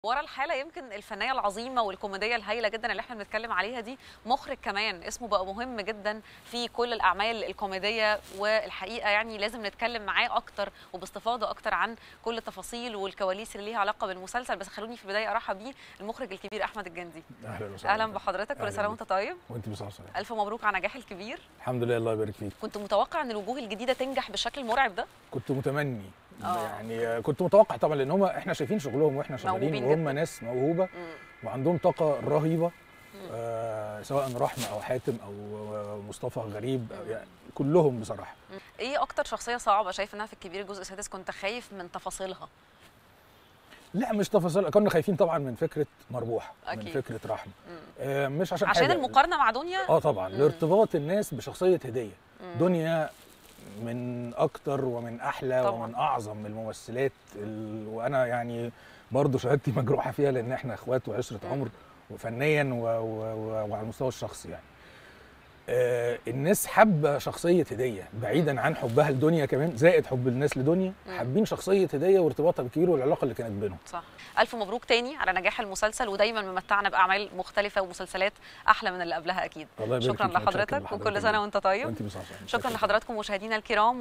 ورا الحاله يمكن الفنيه العظيمه والكوميديه الهائله جدا اللي احنا بنتكلم عليها دي مخرج كمان اسمه بقى مهم جدا في كل الاعمال الكوميديه والحقيقه يعني لازم نتكلم معاه اكتر وباستفاضه اكتر عن كل التفاصيل والكواليس اللي ليها علاقه بالمسلسل بس خلوني في البدايه ارحب بيه المخرج الكبير احمد الجندي اهلا وسهلا اهلا بحضرتك كل أهلاً سنه بيك. وانت طيب وانت بصحه وسلامه الف مبروك على النجاح الكبير الحمد لله الله يبارك فيك كنت متوقع ان الوجوه الجديده تنجح بالشكل المرعب ده كنت متمني آه. يعني كنت متوقع طبعا لان هم احنا شايفين شغلهم واحنا شغالين موهوبين وهم جداً. ناس موهوبه مم. وعندهم طاقه رهيبه آه سواء رحمه او حاتم او آه، مصطفى غريب أو يعني كلهم بصراحه ايه اكتر شخصيه صعبه شايف انها في الكبير الجزء السادس كنت خايف من تفاصيلها لا مش تفاصيل كنا خايفين طبعا من فكره مربوحه من أكيد. فكره رحمه آه مش عشان عشان حاجة. المقارنه مع دنيا اه طبعا مم. لارتباط الناس بشخصيه هديه مم. دنيا من اكتر ومن احلى طبعاً. ومن اعظم الممثلات ال... وانا يعني برضه شهادتي مجروحه فيها لان احنا اخوات وعشره مم. عمر وفنيا و... و... و... وعلى المستوى الشخصي يعني آه الناس حابه شخصيه هديه بعيدا عن حبها لدنيا كمان زائد حب الناس لدنيا مم. حابين شخصيه هديه وارتباطها بالكبير والعلاقه اللي كانت بينهم صح الف مبروك تاني على نجاح المسلسل ودايما ممتعنا باعمال مختلفه ومسلسلات احلى من اللي قبلها اكيد الله يبارك شكرا فيك، متشكر لحضرتك لحضرتك وكل سنه وانت طيب وانت بصحه شكرا لحضراتكم مشاهدينا الكرام